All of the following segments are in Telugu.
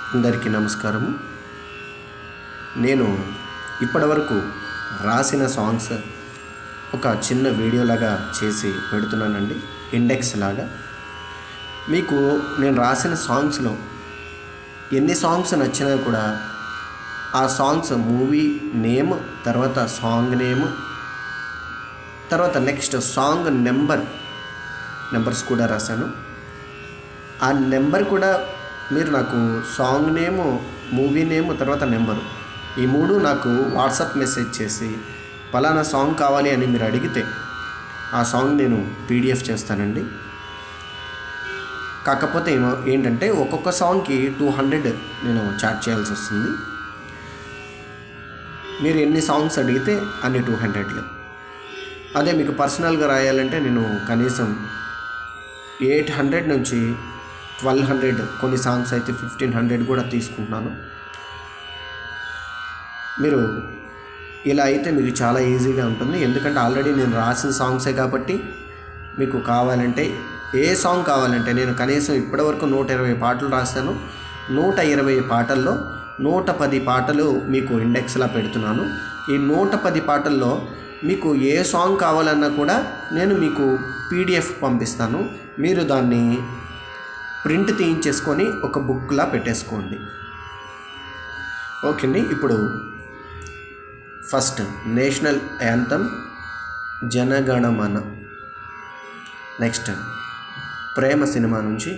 అందరికీ నమస్కారము నేను ఇప్పటివరకు రాసిన సాంగ్స్ ఒక చిన్న వీడియోలాగా చేసి పెడుతున్నానండి ఇండెక్స్ లాగా మీకు నేను రాసిన సాంగ్స్లో ఎన్ని సాంగ్స్ నచ్చినా కూడా ఆ సాంగ్స్ మూవీ నేమ్ తర్వాత సాంగ్ నేమ్ తర్వాత నెక్స్ట్ సాంగ్ నెంబర్ నెంబర్స్ కూడా రాశాను ఆ నెంబర్ కూడా మీరు నాకు సాంగ్ నేము మూవీ నేమ్ తర్వాత నెంబరు ఈ మూడు నాకు వాట్సాప్ మెసేజ్ చేసి పలానా సాంగ్ కావాలి అని మీరు అడిగితే ఆ సాంగ్ నేను పీడిఎఫ్ చేస్తానండి కాకపోతే ఏమో ఏంటంటే ఒక్కొక్క సాంగ్కి టూ హండ్రెడ్ నేను చార్జ్ చేయాల్సి వస్తుంది మీరు ఎన్ని సాంగ్స్ అడిగితే అన్ని టూ హండ్రెడ్లు అదే మీకు పర్సనల్గా రాయాలంటే నేను కనీసం ఎయిట్ హండ్రెడ్ నుంచి ట్వెల్వ్ హండ్రెడ్ కొన్ని సాంగ్స్ అయితే ఫిఫ్టీన్ హండ్రెడ్ కూడా తీసుకుంటున్నాను మీరు ఇలా అయితే మీకు చాలా ఈజీగా ఉంటుంది ఎందుకంటే ఆల్రెడీ నేను రాసిన సాంగ్సే కాబట్టి మీకు కావాలంటే ఏ సాంగ్ కావాలంటే నేను కనీసం ఇప్పటివరకు నూట ఇరవై పాటలు రాస్తాను నూట ఇరవై పాటల్లో నూట పది పాటలు మీకు ఇండెక్స్లా పెడుతున్నాను ఈ నూట పది పాటల్లో మీకు ఏ సాంగ్ కావాలన్నా కూడా నేను మీకు పీడిఎఫ్ పంపిస్తాను మీరు దాన్ని ప్రింట్ తీయించేసుకొని ఒక బుక్లా పెట్టేసుకోండి ఓకే అండి ఇప్పుడు first national anthem Jana Gana Mana next Prema సినిమా నుంచి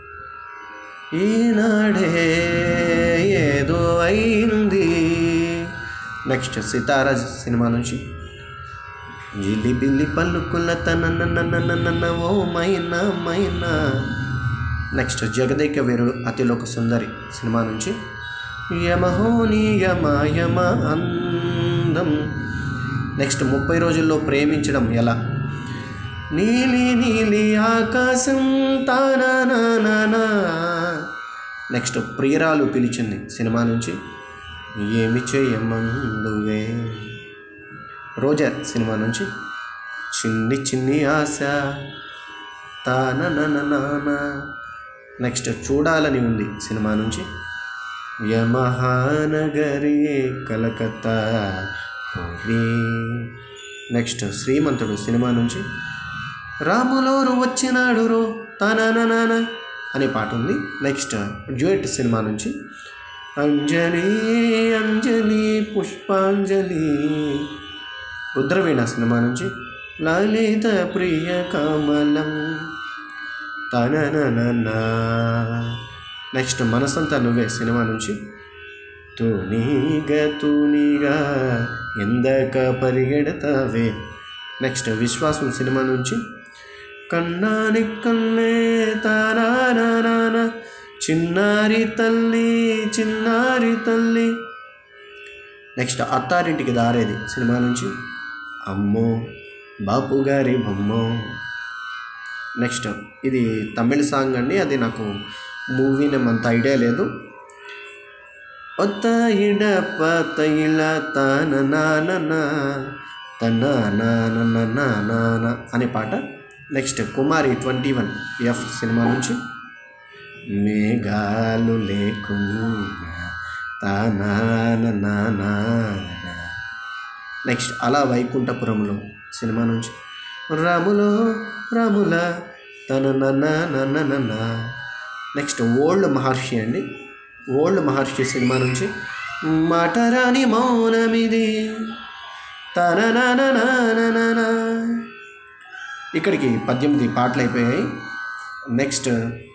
ఈనాడే ఏదో అయింది నెక్స్ట్ సితారా సినిమా నుంచి జిలిబిల్లి పలుకుల తన ఓ మైనా మైనా నెక్స్ట్ జగదేక వీరుడు అతిలోక సుందరి సినిమా నుంచి యమహోని యమ యమ అందం నెక్స్ట్ ముప్పై రోజుల్లో ప్రేమించడం ఎలా నీలి నీలి ఆకాశం తానా నెక్స్ట్ ప్రియురాలు పిలిచింది సినిమా నుంచి ఏమి చేయమందువే రోజర్ సినిమా నుంచి చిన్ని చిన్ని ఆశ తాననననానా నెక్స్ట్ చూడాలని ఉంది సినిమా నుంచి యమహానగరి కలకత్తా హోలీ నెక్స్ట్ శ్రీమంతుడు సినిమా నుంచి రాములోరు వచ్చినాడు రో తనననాన అనే పాట ఉంది నెక్స్ట్ డ్యూయట్ సినిమా నుంచి అంజలి అంజలి పుష్పాంజలి రుద్రవీణ సినిమా నుంచి లలిత ప్రియ కమలం తనననా నెక్స్ట్ మనసంతా నువ్వే సినిమా నుంచి తూనీగా తూనీగా ఎందక పరిగెడతావే నెక్స్ట్ విశ్వాసం సినిమా నుంచి కన్నాని కన్నే తారానా చిన్నారి తల్లి చిన్నారి తల్లి నెక్స్ట్ అత్తారింటికి దారేది సినిమా నుంచి అమ్మో బాపు గారి బొమ్మో నెక్స్ట్ ఇది తమిళ సాంగ్ అండి అది నాకు మూవీ నేమ్ అంత ఐడియా లేదు ఒత్త ఇడప తైల తన నాన్న తన నాన్న అనే పాట next Kumari twenty one F సినిమా నుంచి మేఘాలు లేకుండా తానా నెక్స్ట్ అలా వైకుంఠపురంలో సినిమా నుంచి రాములో రాముల తన నన్న నన్న నన్న నెక్స్ట్ ఓల్డ్ మహర్షి అండి ఓల్డ్ మహర్షి సినిమా నుంచి మాటరాని మౌనమిది తన నానా ఇక్కడికి పద్దెనిమిది పాటలు అయిపోయాయి నెక్స్ట్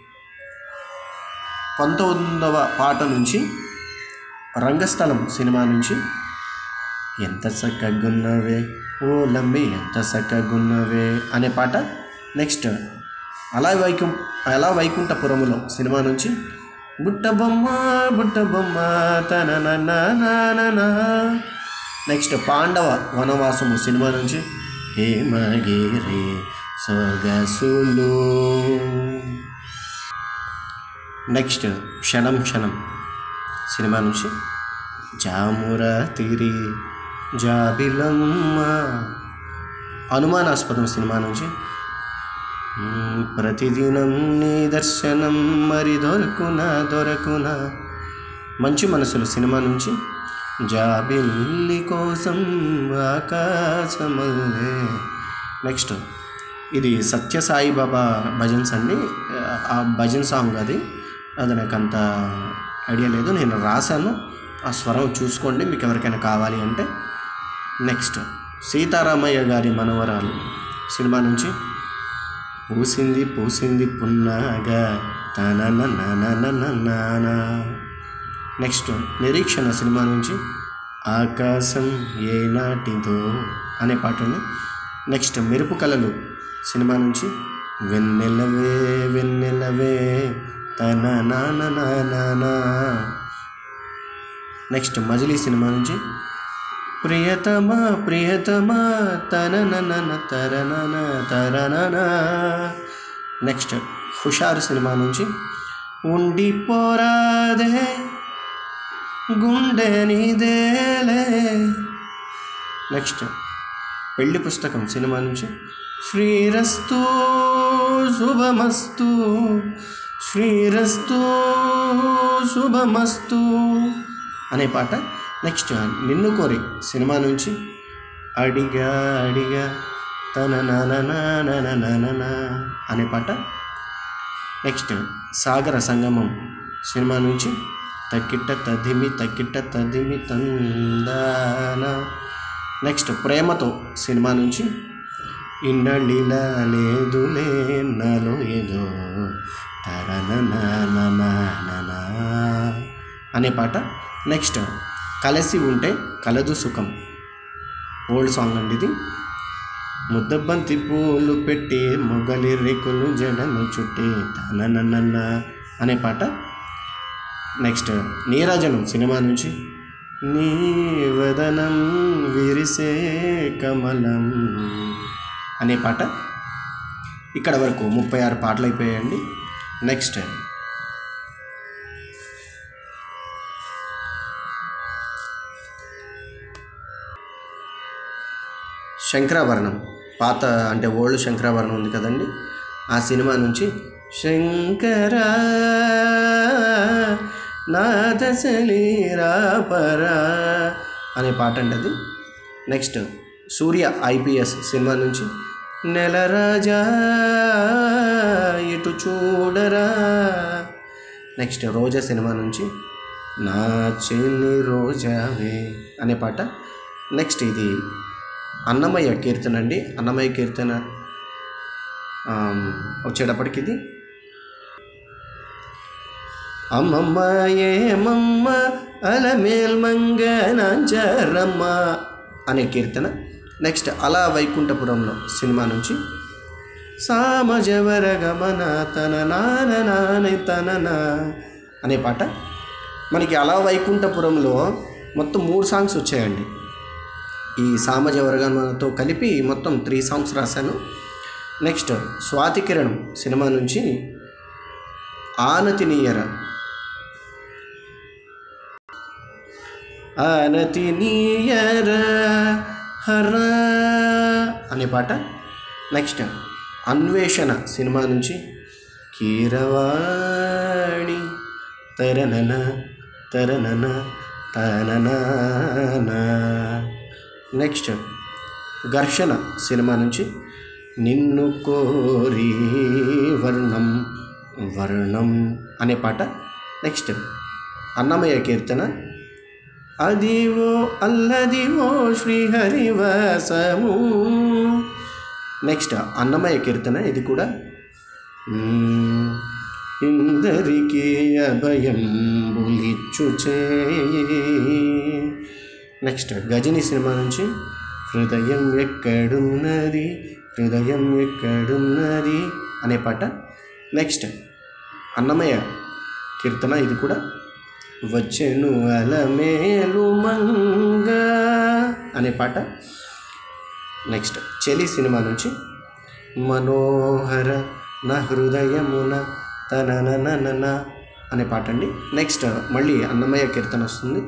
పంతొమ్మిదవ పాట నుంచి రంగస్థలం సినిమా నుంచి ఎంత చక్కగున్నవే ఓ లమ్మి ఎంత చక్కగున్నవే అనే పాట నెక్స్ట్ అలా వైకుం అలా వైకుంఠపురములో సినిమా నుంచి బుట్ట బొమ్మ బుట్ట బొమ్మ తన నెక్స్ట్ పాండవ వనవాసము సినిమా నుంచి హేమగిరి సొగసులు నెక్స్ట్ క్షణం క్షణం సినిమా నుంచి జామురాతిరి జాబిలమ్మ అనుమానాస్పదం సినిమా నుంచి మ్మ్, ప్రతిదినం నీ దర్శనం మరి దొరకునా దొరకునా మంచి మనసులు సినిమా నుంచి జాబిల్లి కోసం ఆకాశమల్లే నెక్స్ట్ ఇది సత్యసాయి బాబా భజన్స్ అండి ఆ భజన్ సాంగ్ అది అది నాకు అంత ఐడియా లేదు నేను రాశాను ఆ స్వరం చూసుకోండి మీకు ఎవరికైనా కావాలి అంటే నెక్స్ట్ సీతారామయ్య గారి మనవరాలు సినిమా నుంచి పూసింది పూసింది పున్నాగా తన నెక్స్ట్ నిరీక్షణ సినిమా నుంచి ఆకాశం ఏనాటిదో అనే పాటని నెక్స్ట్ మెరుపు కళలు సినిమా నుంచి వెన్నెలవే వెన్నెలవే తన నాన నానా నెక్స్ట్ మజిలీ సినిమా నుంచి ప్రియతమా ప్రియతమా తననన తరనన తరనన నెక్స్ట్ హుషారు సినిమా నుంచి ఉండిపోరాదే గుండె నీదేలే నెక్స్ట్ పెళ్లి పుస్తకం సినిమా నుంచి శ్రీరస్తు శుభమస్తు శ్రీరస్తు శుభమస్తు అనే పాట నెక్స్ట్ నిన్ను కోరి సినిమా నుంచి అడిగా అడిగా తన నన అనే పాట నెక్స్ట్ సాగర సంగమం సినిమా నుంచి తక్కిట్ట తదిమి తక్కిట్ట తదిమి తందాన నెక్స్ట్ ప్రేమతో సినిమా నుంచి ఇన్నళిలా లేదులే నాలో ఏదో తరననా అనే పాట నెక్స్ట్ కలిసి ఉంటే కలదు సుఖం ఓల్డ్ సాంగ్ అండి ఇది ముద్దబంతి పూలు పెట్టి మొగలి రేకులు జడను చుట్టి తననన్న అనే పాట నెక్స్ట్ నీరాజనం సినిమా నుంచి నీ వదనం విరిసే కమలం అనే పాట ఇక్కడ వరకు ముప్పై ఆరు పాటలు అయిపోయాయండి నెక్స్ట్ శంకరాభరణం పాత అంటే ఓల్డ్ శంకరాభరణం ఉంది కదండి ఆ సినిమా నుంచి శంకరా నాదశలీరాపరా అనే పాట అండి అది నెక్స్ట్ సూర్య ఐపీఎస్ సినిమా నుంచి నెలరాజా ఇటు చూడరా నెక్స్ట్ రోజా సినిమా నుంచి నా చెల్లి రోజావే అనే పాట నెక్స్ట్ ఇది అన్నమయ్య కీర్తన అండి అన్నమయ్య కీర్తన ఆమ్, వచ్చేటప్పటికి ఇది అమ్మమ్మ ఏమమ్మ అలమేల్మంగ నాంచారమ్మ అనే కీర్తన నెక్స్ట్ అలా వైకుంఠపురంలో సినిమా నుంచి సామజవర గమన తన నాన నాని తనన అనే పాట మనకి అలా వైకుంఠపురంలో మొత్తం మూడు సాంగ్స్ వచ్చాయండి ఈ సామజవరగమనతో కలిపి మొత్తం త్రీ సాంగ్స్ రాశాను నెక్స్ట్ స్వాతి కిరణం సినిమా నుంచి ఆనతి నీయర ఆనతి నీయర హర అనే పాట నెక్స్ట్ అన్వేషణ సినిమా నుంచి కీరవాణి తరనన తరనన తనన నెక్స్ట్ ఘర్షణ సినిమా నుంచి నిన్ను కోరి వర్ణం వర్ణం అనే పాట నెక్స్ట్ అన్నమయ్య కీర్తన అదివో అల్లదివో శ్రీహరివాసము నెక్స్ట్ అన్నమయ్య కీర్తన ఇది కూడా మ్మ్. ఇందరికీ అభయం బులిచ్చు చేయి నెక్స్ట్ గజని సినిమా నుంచి హృదయం ఎక్కడున్నది హృదయం ఎక్కడున్నది అనే పాట నెక్స్ట్ అన్నమయ్య కీర్తన ఇది కూడా వచ్చెను అలమేలు మంగ అనే పాట నెక్స్ట్ చెలి సినిమా నుంచి మనోహర నా హృదయమున తనననన అనే పాట అండి నెక్స్ట్ మళ్ళీ అన్నమయ్య కీర్తన వస్తుంది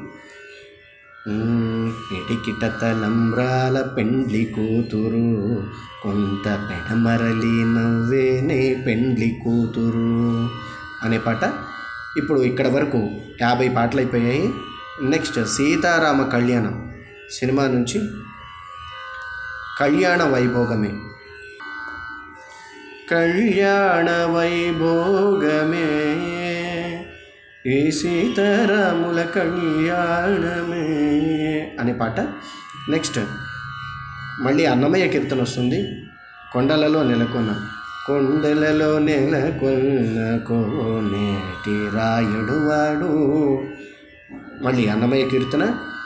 ఇడికిట తలంబ్రాల పెండ్లి కూతురు కొంత పెడమరలి నవ్వేనే పెండ్లి కూతురు అనే పాట ఇప్పుడు ఇక్కడ వరకు యాభై పాటలు అయిపోయాయి నెక్స్ట్ సీతారామ కళ్యాణం సినిమా నుంచి కళ్యాణ వైభోగమే కళ్యాణ వైభోగమే ఈ సీతారాముల కళ్యాణమే అనే పాట నెక్స్ట్ మళ్ళీ అన్నమయ్య కీర్తన వస్తుంది కొండలలో నెలకొన్న కొండలలో నెలకొన్న కోనేటి రాయుడు వాడు మళ్ళీ అన్నమయ్య కీర్తన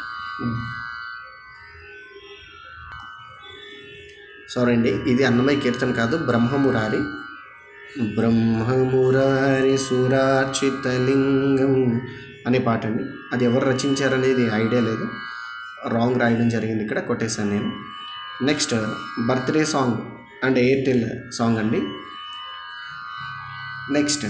సారీ అండి ఇది అన్నమయ్య కీర్తన కాదు బ్రహ్మమురారి బ్రహ్మమురారి సురార్చితలింగం అనే పాట అండి అది ఎవరు రచించారనేది ఐడియా లేదు రాంగ్ రాయడం జరిగింది ఇక్కడ కొట్టేశాను నేను next birthday song and Airtel song అండి నెక్స్ట్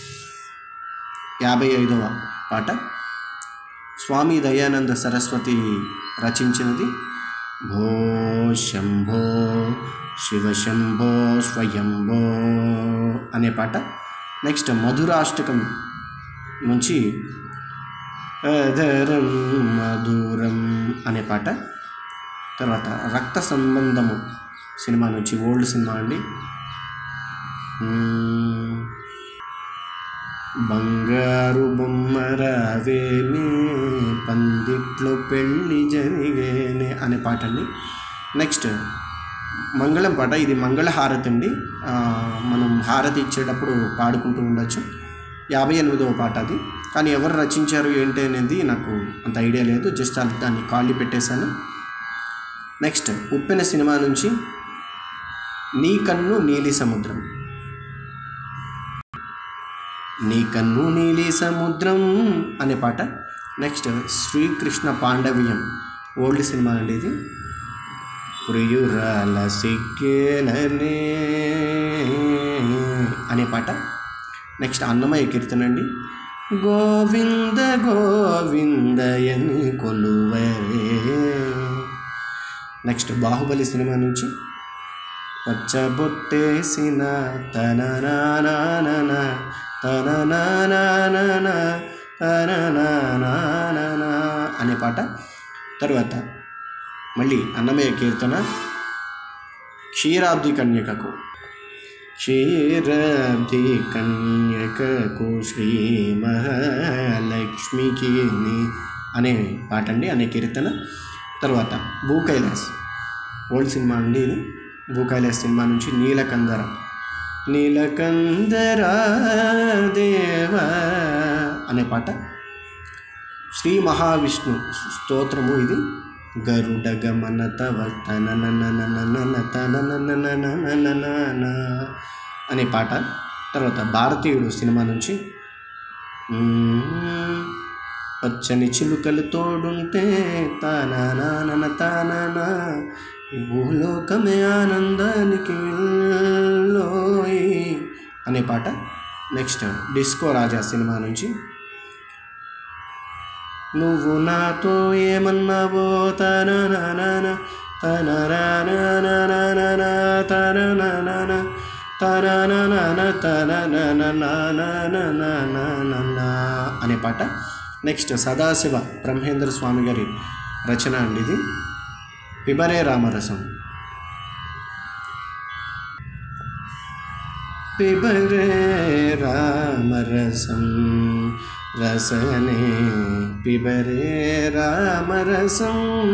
యాభై ఐదవ పాట స్వామి దయానంద సరస్వతి రచించినది భో శంభో శివ శంభో స్వయంభో అనే పాట నెక్స్ట్ మధురాష్టకం నుంచి అధరం మధురం అనే పాట తర్వాత రక్త సంబంధము సినిమా నుంచి ఓల్డ్ సినిమా అండి మ్మ్. బంగారు బొమ్మరావేమే పందిట్లో పెళ్ళి జరిగేనే అనే పాట అండి నెక్స్ట్ మంగళం పాట ఇది మంగళ హారతి అండి ఆ, మనం హారతి ఇచ్చేటప్పుడు పాడుకుంటూ ఉండొచ్చు యాభై ఎనిమిదవ పాట అది కానీ ఎవరు రచించారు ఏంటి అనేది నాకు అంత ఐడియా లేదు జస్ట్ అది దాన్ని ఖాళీ పెట్టేశాను నెక్స్ట్ ఉప్పెన సినిమా నుంచి నీ కన్ను నీలి సముద్రం నీ కన్ను నీలి సముద్రం అనే పాట నెక్స్ట్ శ్రీకృష్ణ పాండవ్యం ఓల్డ్ సినిమా అండి ఇది ప్రియురాల సిగ్గేలనే అనే పాట నెక్స్ట్ అన్నమయ్య కీర్తన అండి గోవింద గోవిందయని కొలువరే నెక్స్ట్ బాహుబలి సినిమా నుంచి పచ్చబొట్టేసిన తన నానానన తన నానానన తన నానానన అనే పాట తర్వాత మళ్ళీ అన్నమయ్య కీర్తన క్షీరాబ్ది కన్యకకు క్షీరాబ్ది కన్యకకు శ్రీ మహాలక్ష్మికి అనే పాట అండి అనే కీర్తన తర్వాత భూ కైలాస్ ఓల్డ్ సినిమా అండి ఇది భూ కైలాస్ సినిమా నుంచి నీలకందర నీలకందర దేవ అనే పాట శ్రీ మహావిష్ణు స్తోత్రము ఇది గరుడ గమన తవ తననననననన తననననననననన అనే పాట తర్వాత భారతీయుడు సినిమా నుంచి మ్మ్. పచ్చని చిలుకలు తోడుంటే తానానానన తానానా ఈ భూలోకమే ఆనందానికి లోయ్ అనే పాట నెక్స్ట్ డిస్కో రాజా సినిమా నుంచి నువ్వు నాతో ఏమన్నావో తనననన తనరాననననన తనననన తనననన తననననననననన అనే పాట నెక్స్ట్ సదాశివ బ్రహ్మేంద్ర స్వామి గారి రచన అండి ఇది పిబరే రామరసం పిబరే రామరసం రసనే పిబరే రామరసం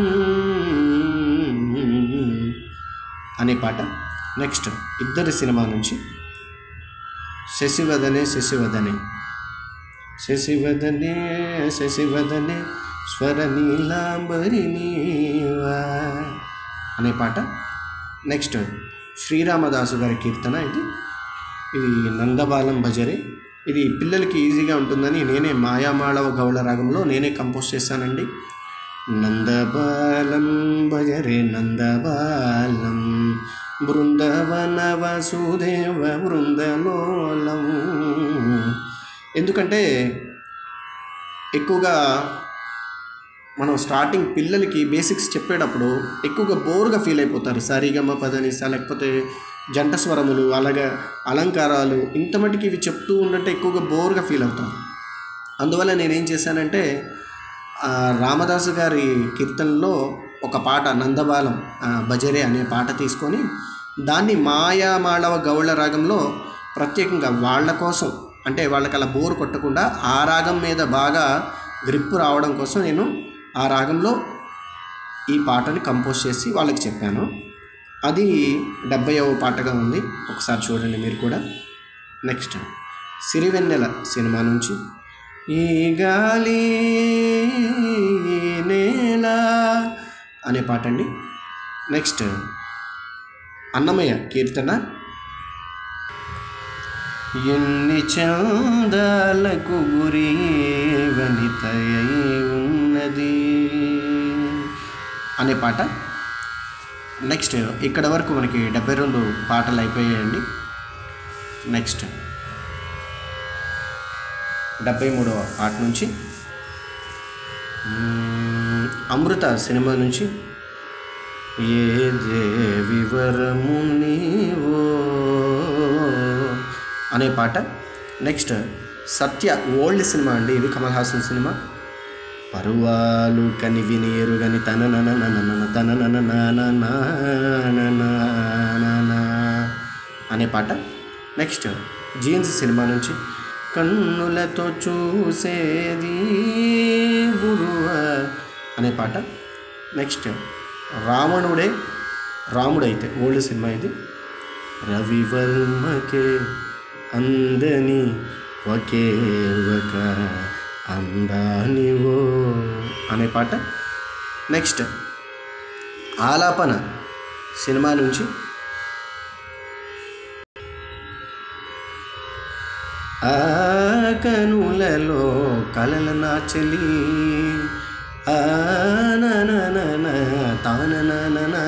అనే పాట నెక్స్ట్ ఇద్దరి సినిమా నుంచి శశివదనే శశివదనే శశివదనే శశివదనే స్వర నీలాంబరి నీవా అనే పాట నెక్స్ట్ శ్రీరామదాసు గారి కీర్తన ఇది ఇది నందబాలం భజరే ఇది పిల్లలకి ఈజీగా ఉంటుందని నేనే మాయామాళవ గౌళ రాగంలో నేనే కంపోజ్ చేశానండి నందబాలం భజరే నందబాలం బృందవన వసుదేవ బృందలోలం ఎందుకంటే ఎక్కువగా మనం స్టార్టింగ్ పిల్లలకి బేసిక్స్ చెప్పేటప్పుడు ఎక్కువగా బోర్గా ఫీల్ అయిపోతారు సరిగమ పదనిస లేకపోతే జంట స్వరములు అలాగే అలంకారాలు ఇంత మటుకు ఇవి చెప్తూ ఉండంటే ఎక్కువగా బోర్గా ఫీల్ అవుతారు అందువల్ల నేనేం చేశానంటే ఆ, రామదాసు గారి కీర్తనలో ఒక పాట నందబాలం ఆ, బజరే అనే పాట తీసుకొని దాన్ని మాయామాళవ గౌళ రాగంలో ప్రత్యేకంగా వాళ్ళ కోసం అంటే వాళ్ళకి అలా బోర్ కొట్టకుండా ఆ రాగం మీద బాగా గ్రిప్ రావడం కోసం నేను ఆ రాగంలో ఈ పాటని కంపోజ్ చేసి వాళ్ళకి చెప్పాను అది డెబ్బైవ పాటగా ఉంది ఒకసారి చూడండి మీరు కూడా నెక్స్ట్ సిరివెన్నెల సినిమా నుంచి ఈ గాలి ఈ నేల అనే పాట అండి నెక్స్ట్ అన్నమయ్య కీర్తన ఎన్ని చందాలకు గురి వనితయై ఉన్నది అనే పాట నెక్స్ట్ ఇక్కడ వరకు మనకి డెబ్బై రెండు పాటలు అయిపోయాయండి నెక్స్ట్ డెబ్బై మూడవ పాట నుంచి మ్మ్, అమృత సినిమా నుంచి ఏ దేవి వరము నీవో అనే పాట నెక్స్ట్ సత్య ఓల్డ్ సినిమా అండి ఇది కమల్ హాసన్ సినిమా పరువాలు కని వినేరు గని తన నన నన నన తన నన నాన నాన నాన అనే పాట నెక్స్ట్ జీన్స్ సినిమా నుంచి కన్నులతో చూసేది గురువ అనే పాట నెక్స్ట్ రావణుడే రాముడైతే ఓల్డ్ సినిమా ఇది రవివర్మకే అందని ఒకే ఒక అందానివో అనే పాట నెక్స్ట్ ఆలాపన సినిమా నుంచి ఆ కనులలో కలల నాచలి ఆ నననన తానననన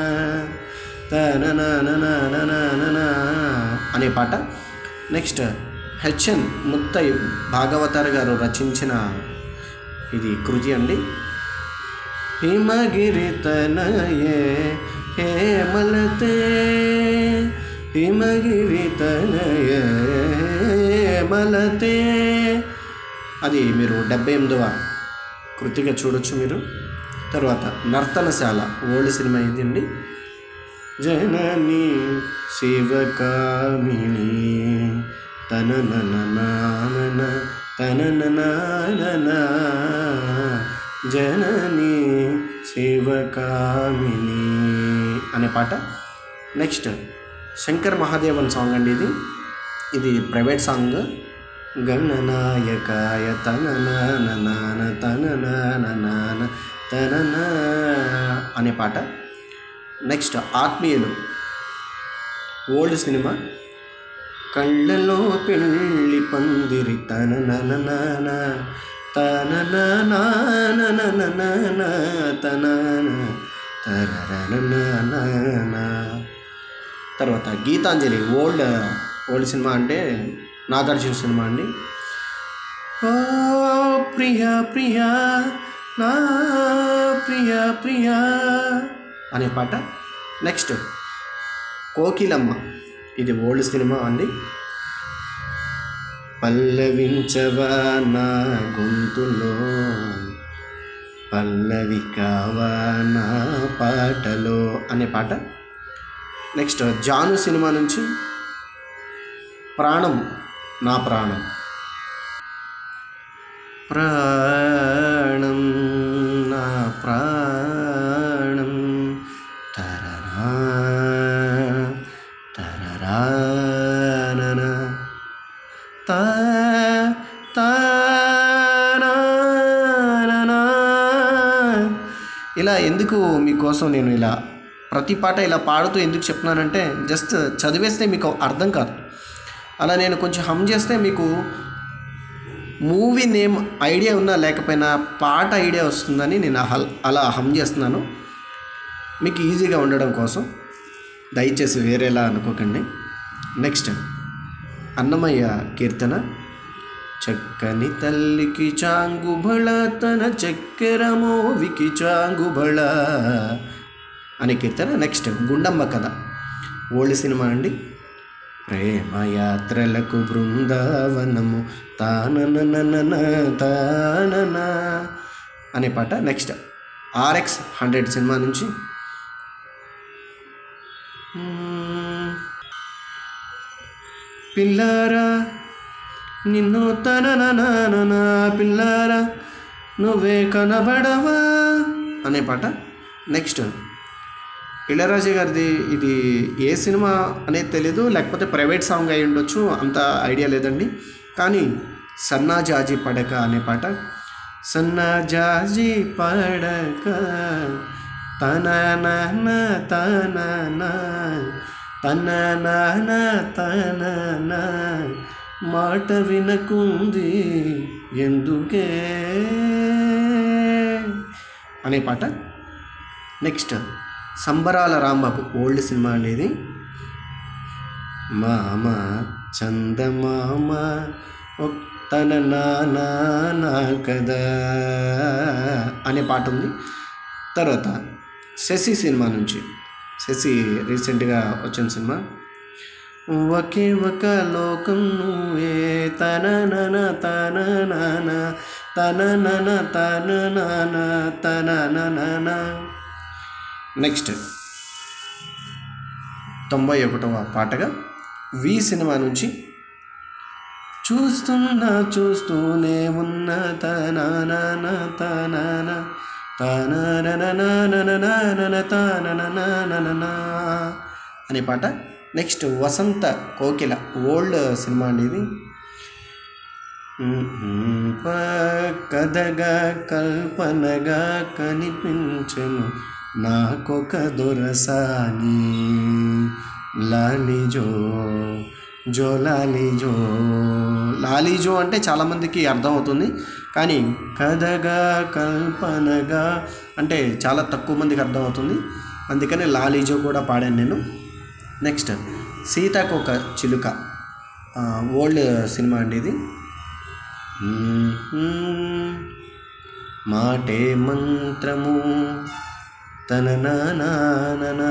తననననననన అనే పాట నెక్స్ట్ హెచ్ఎన్ ముత్తయ్య భాగవతార్ గారు రచించిన ఇది కృతి అండి హిమగిరి తనయే హేమలతే హిమగిరి తనయే మలతే అది మీరు డెబ్బై ఎనిమిదవ కృతిగా చూడొచ్చు మీరు తర్వాత నర్తనశాల ఓల్డ్ సినిమా ఇది అండి జనని శివకామిని తన నన తన జనని శివకామిని అనే పాట నెక్స్ట్ శంకర్ మహాదేవన్ సాంగ్ అండి ఇది ఇది ప్రైవేట్ సాంగ్ గణనాయకాయ తన నాన తన నాన తన అనే పాట నెక్స్ట్ ఆత్మీయులు ఓల్డ్ సినిమా కళ్ళలో పెళ్ళి పందిరి తన నన నాన తన నాన తన తన తర్వాత గీతాంజలి ఓల్డ్ ఓల్డ్ సినిమా అంటే నాగార్జున సినిమా అండి ఓ ప్రియా ప్రియా నా ప్రియా ప్రియా అనే పాట నెక్స్ట్ కోకిలమ్మ ఇది ఓల్డ్ సినిమా అండి పల్లవించవా నా గొంతులో పల్లవి కావా నా పాటలో అనే పాట నెక్స్ట్ జాను సినిమా నుంచి ప్రాణం నా ప్రాణం ప్రాణం నా ప్రాణం తరరా తరరానన తా తానాననా. ఇలా ఎందుకు మీకోసం నేను ఇలా ప్రతి పాట ఇలా పాడుతూ ఎందుకు చెప్తున్నానంటే జస్ట్ చదివేస్తే మీకు అర్థం కాదు అలా నేను కొంచెం హమ్ చేస్తే మీకు మూవీ నేమ్ ఐడియా ఉన్నా లేకపోయినా పాట ఐడియా వస్తుందని నేను హల్- అలా హమ్ చేస్తున్నాను మీకు ఈజీగా ఉండడం కోసం దయచేసి వేరేలా అనుకోకండి నెక్స్ట్ అన్నమయ్య కీర్తన చక్కని తల్లికి చాంగుబళ తన చక్కెర మోవికి చాంగుబళ అనే కీర్తన నెక్స్ట్ గుండమ్మ కథ ఓల్డ్ సినిమా అండి ప్రేమయాత్రలకు బృందావనము తాననననన తానన అనే పాట నెక్స్ట్ ఆర్ఎక్స్ హండ్రెడ్ సినిమా నుంచి మ్మ్. పిల్లారా నిన్ను తనననన పిల్లారా నువ్వే కనబడవా అనే పాట నెక్స్ట్ ఇళయరాజా గారిది ఇది ఏ సినిమా అనేది తెలీదు లేకపోతే ప్రైవేట్ సాంగ్ అయి ఉండొచ్చు అంత ఐడియా లేదండి కానీ సన్నా జాజి పడక అనే పాట సన్నా జాజి పడక తన నాన్న తన తన నాన్న తన మాట వినకుంది ఎందుకే అనే పాట నెక్స్ట్ సంబరాల రాంబాబు ఓల్డ్ సినిమా అనేది మామ చందమామ ఒక్ తన నానా నా కదా అనే పాట ఉంది తర్వాత శశి సినిమా నుంచి శశి రీసెంట్గా వచ్చిన సినిమా ఒకే ఒక లోకం నువ్వే తన నన తన నాన తన నన తన నాన తన నన నెక్స్ట్ తొంభై ఒకటవ పాటగా వి సినిమా నుంచి చూస్తున్నా చూస్తూనే ఉన్న తనాన తనాన తనన అనే పాట నెక్స్ట్ వసంత కోకిల ఓల్డ్ సినిమా అండి ఇది కథగా కల్పనగా కనిపించను నాకొక దొరసాని లాలిజో జో లాలిజో లాలిజో అంటే చాలామందికి అర్థమవుతుంది కానీ కథగా కల్పనగా అంటే చాలా తక్కువ మందికి అర్థమవుతుంది అందుకని లాలిజో కూడా పాడాను నేను నెక్స్ట్ సీతాకొక చిలుక ఆ, ఓల్డ్ సినిమా అండి ఇది మ్మ్. మాటే మంత్రము తన నానా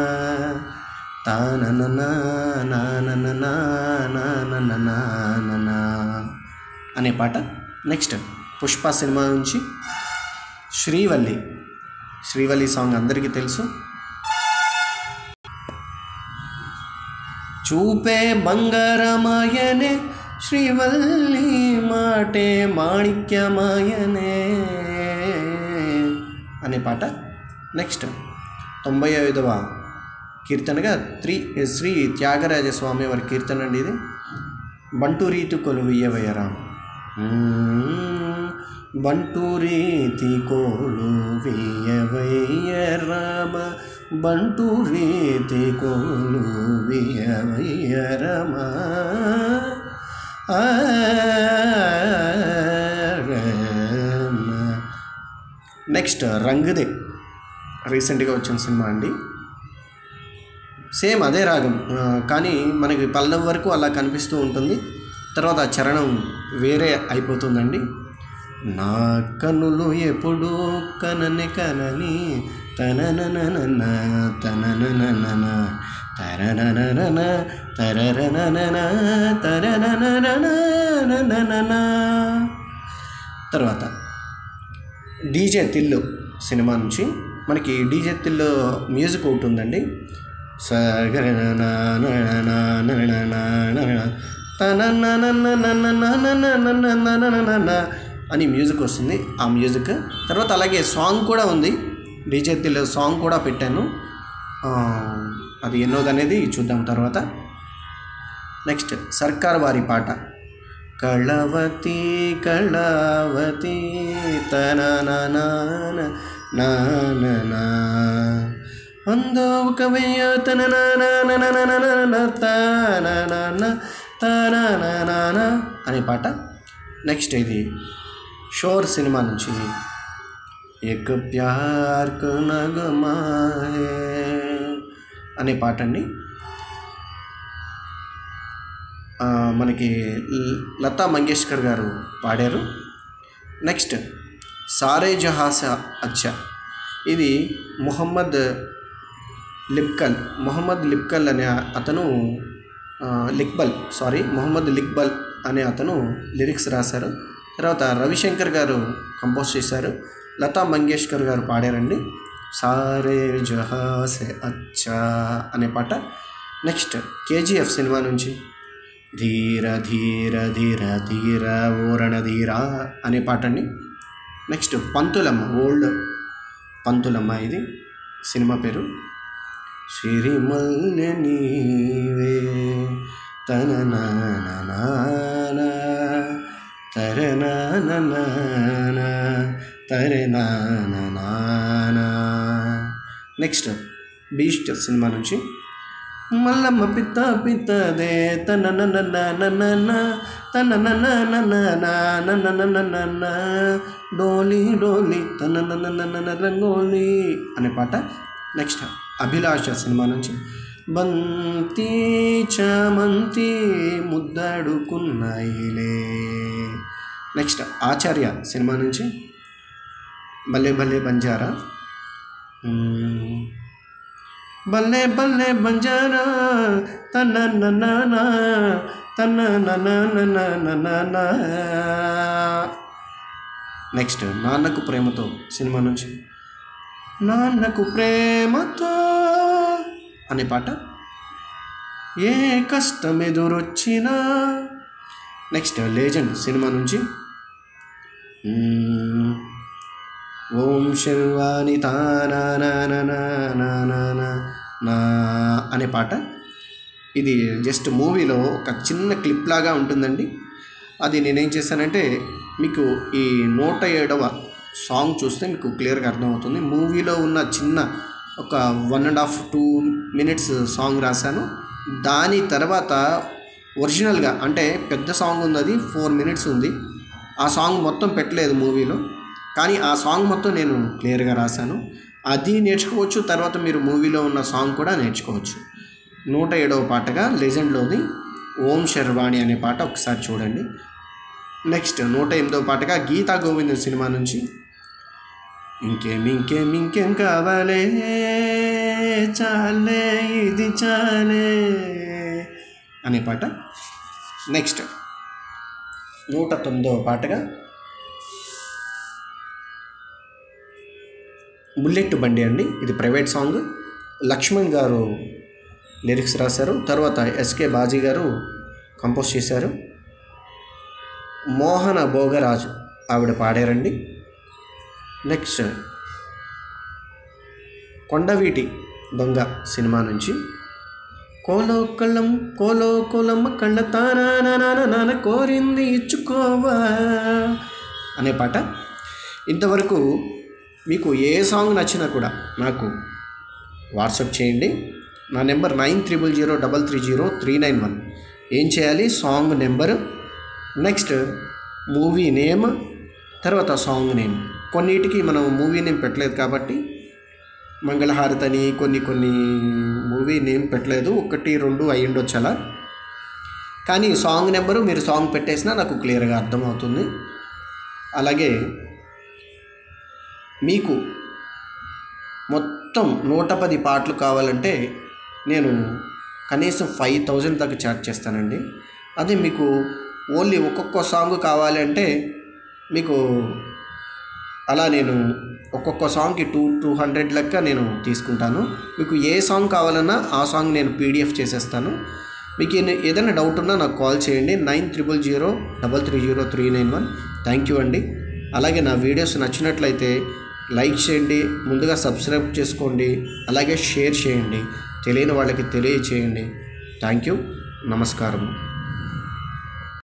తాననా అనే పాట నెక్స్ట్ పుష్ప సినిమా నుంచి శ్రీవల్లి శ్రీవల్లి సాంగ్ అందరికీ తెలుసు చూపే బంగారమాయనే శ్రీవల్లి మాటే మాణిక్యమాయనే అనే పాట నెక్స్ట్ తొంభై ఐదవ కీర్తనగా త్రీ శ్రీ త్యాగరాజ స్వామి వారి కీర్తన అండి ఇది బంటు రీతి కొలువియ్యవయ్యరా బంటు రీతి కొలువియ్యవయ్య రామ బంటు రీతి కొలువియ్యవయ్య రామ ఆ, రామ. నెక్స్ట్ రంగుదే రీసెంట్గా వచ్చిన సినిమా అండి సేమ్ అదే రాగం ఆ, కానీ మనకి పల్లెం వరకు అలా కనిపిస్తూ ఉంటుంది తర్వాత ఆ చరణం వేరే అయిపోతుందండి నా కన్నులు ఎప్పుడు కనని కనని తనననన తనననన తరననన తరరననన తరనననన తర్వాత డీజే తిల్లు సినిమా నుంచి మనకి డీజే తిల్లు మ్యూజిక్ ఒకటి ఉందండి అని మ్యూజిక్ వస్తుంది ఆ మ్యూజిక్ తర్వాత అలాగే సాంగ్ కూడా ఉంది డీజే తిల్లు సాంగ్ కూడా పెట్టాను ఆ, అది ఎన్నోది అనేది చూద్దాం తర్వాత నెక్స్ట్ సర్కార్ వారి పాట కళవతి కళావతి తన నానా అందో ఒక వెయ్య తన తన అనే పాట నెక్స్ట్ ఇది షోర్ సినిమా నుంచి ఎక్ ప్యార్ కు నగమా హే అనే పాట అండి ఆ, మనకి ల- లతా మంగేష్కర్ గారు పాడారు నెక్స్ట్ సారే జహాస అచ్చా ఇది మొహమ్మద్ లిబ్కల్ మొహమ్మద్ లిబ్కల్ అనే అతను ఆ, లిక్బల్ సారీ మొహమ్మద్ లిక్బల్ అనే అతను లిరిక్స్ రాశారు తర్వాత రవిశంకర్ గారు కంపోజ్ చేశారు లతా మంగేష్కర్ గారు పాడారండి సారే జహా సే అచ్చా అనే పాట నెక్స్ట్ కేజీఎఫ్ సినిమా నుంచి ధీర ధీర ధీర ధీర ఓరణ ధీర అనే పాట అండి నెక్స్ట్ పంతులమ్మ ఓల్డ్ పంతులమ్మ ఇది సినిమా పేరు సిరిమల్లె నీవే తన నాన తర నాన తర నాన నెక్స్ట్ బీస్ట్ సినిమా నుంచి మల్లమ్మ పిత్త పిత్తదే తన తన డోలి డోలి తన రంగోలి అనే పాట నెక్స్ట్ అభిలాష సినిమా నుంచి బంతి చామంతి ముద్దాడుకున్నాయిలే నెక్స్ట్ ఆచార్య సినిమా నుంచి భలే భలే బంజారా మ్మ్. బల్లే బల్లే బంజారా తన నన్న తన నన్న నెక్స్ట్ నాన్నకు ప్రేమతో సినిమా నుంచి నాన్నకు ప్రేమతో అనే పాట ఏ కష్టం ఎదురొచ్చినా నెక్స్ట్ లేజెండ్ సినిమా నుంచి మ్మ్. ఓం శర్వాణి నా అనే పాట ఇది జస్ట్ మూవీలో ఒక చిన్న క్లిప్ లాగా ఉంటుందండి అది నేనేం చేశానంటే మీకు ఈ నూట ఏడవ సాంగ్ చూస్తే మీకు క్లియర్గా అర్థమవుతుంది మూవీలో ఉన్న చిన్న ఒక one and half two minutes song రాశాను దాని తర్వాత ఒరిజినల్గా అంటే పెద్ద సాంగ్ ఉంది అది ఫోర్ మినిట్స్ ఉంది ఆ సాంగ్ మొత్తం పెట్టలేదు మూవీలో కానీ ఆ సాంగ్ మొత్తం నేను క్లియర్గా రాశాను అది నేర్చుకోవచ్చు తర్వాత మీరు మూవీలో ఉన్న సాంగ్ కూడా నేర్చుకోవచ్చు నూట ఏడవ పాటగా లెజెండ్లోది ఓం శర్వాణి అనే పాట ఒకసారి చూడండి నెక్స్ట్ నూట ఎనిమిదవ పాటగా గీతా గోవిందం సినిమా నుంచి ఇంకేం ఇంకేం ఇంకేం కావాలే చాలే ఇది చాలే అనే పాట నెక్స్ట్ నూట తొమ్మిదవ పాటగా బుల్లెట్ బండి అండి ఇది ప్రైవేట్ సాంగ్ లక్ష్మణ్ గారు లిరిక్స్ రాశారు తర్వాత ఎస్కే బాజీ గారు కంపోజ్ చేశారు మోహన భోగరాజు ఆవిడ పాడారండి నెక్స్ట్ కొండవీటి దొంగ సినిమా నుంచి కోలో కళ్ళం కోలో కోలమ్మ కళ్ళ తానా కోరింది ఇచ్చుకోవా అనే పాట ఇంతవరకు మీకు ఏ సాంగ్ నచ్చినా కూడా నాకు వాట్సాప్ చేయండి నా number nine triple zero double three zero three nine one ఏం చేయాలి song number next movie name తర్వాత సాంగ్ నేమ్ కొన్నిటికి మనం మూవీ నేమ్ పెట్టలేదు కాబట్టి మంగళహారతి అని కొన్ని కొన్ని మూవీ నేమ్ పెట్టలేదు ఒకటి రెండు అయ్యిండొచ్చు అలా కానీ సాంగ్ నెంబరు మీరు సాంగ్ పెట్టేసినా నాకు క్లియర్గా అర్థమవుతుంది అలాగే మీకు మొత్తం నూట పది పాటలు కావాలంటే నేను కనీసం ఫైవ్ థౌజండ్ దాకా చార్జ్ చేస్తానండి అదే మీకు ఓన్లీ ఒక్కొక్క సాంగ్ కావాలి అంటే మీకు అలా నేను ఒక్కొక్క సాంగ్కి టూ టూ హండ్రెడ్ లెక్క నేను తీసుకుంటాను మీకు ఏ సాంగ్ కావాలన్నా ఆ సాంగ్ నేను పీడిఎఫ్ చేసేస్తాను మీకు ఏన- ఏదైనా డౌట్ ఉన్నా నాకు కాల్ చేయండి nine triple zero double three zero three nine one thank you అండి అలాగే నా వీడియోస్ నచ్చినట్లయితే లైక్ చేయండి ముందుగా సబ్స్క్రైబ్ చేసుకోండి అలాగే షేర్ చేయండి తెలియని వాళ్ళకి తెలియచేయండి థ్యాంక్ యూ నమస్కారం